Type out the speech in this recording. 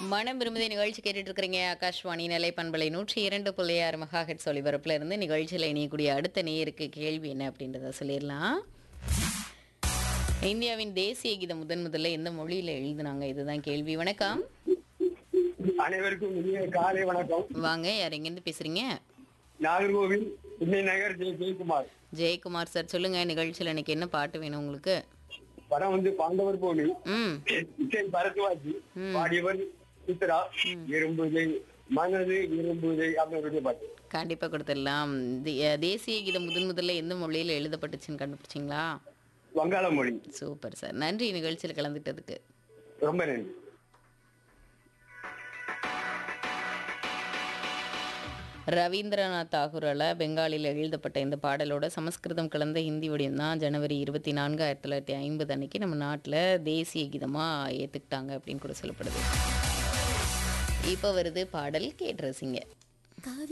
மனம் விரும்புதை நிகழ்ச்சி கேட்டுட்டு இருக்கிறீங்க ஆகாஷ்வாணி நிலை பண்பலை நூற்றி இரண்டு புள்ளி ஆறு மெகா ஹெட் ஒலிபரப்புல இருந்து நிகழ்ச்சியில் இணையக்கூடிய அடுத்த நேருக்கு கேள்வி என்ன அப்படின்றத சொல்லிடலாம் இந்தியாவின் தேசிய கீதம் முதன் முதல்ல எந்த மொழியில எழுதுனாங்க இதுதான் கேள்வி வணக்கம் அனைவருக்கும் இனிய காலை வணக்கம் வாங்க யார் எங்கேருந்து பேசுறீங்க நாகர்கோவில் புண்ணை நகர் ஜெய ஜெயக்குமார் ஜெயக்குமார் சார் சொல்லுங்க நிகழ்ச்சியில் எனக்கு என்ன பாட்டு வேணும் உங்களுக்கு படம் வந்து பாண்டவர் போனி ம் இசை பரத்வாஜி பாடியவர் சித்ரா இரும்புதை மனது இரும்புதை அப்படின்னு பாட்டு கண்டிப்பா கொடுத்துடலாம் தே- தேசிய கீதம் முதன் முதல்ல எந்த மொழியில எழுதப்பட்டுச்சுன்னு கண்டுபிடிச்சிங்களா வங்காள மொழி சூப்பர் சார் நன்றி நிகழ்ச்சியில் கலந்துட்டதுக்கு ரொம்ப நன்றி ரவீந்திரநாத் தாகூரால் பெங்காலியில் எழுதப்பட்ட இந்த பாடலோட சமஸ்கிருதம் கலந்த ஹிந்தி வடிவம் தான் ஜனவரி இருபத்தி நான்கு ஆயிரத்தி தொள்ளாயிரத்தி ஐம்பது அன்னைக்கு நம்ம நாட்டில் தேசிய கீதமாக ஏற்றுக்கிட்டாங்க அப்படின்னு கூட சொல்லப்படுது இப்போ வருது பாடல் கேட்டு ரசிங்க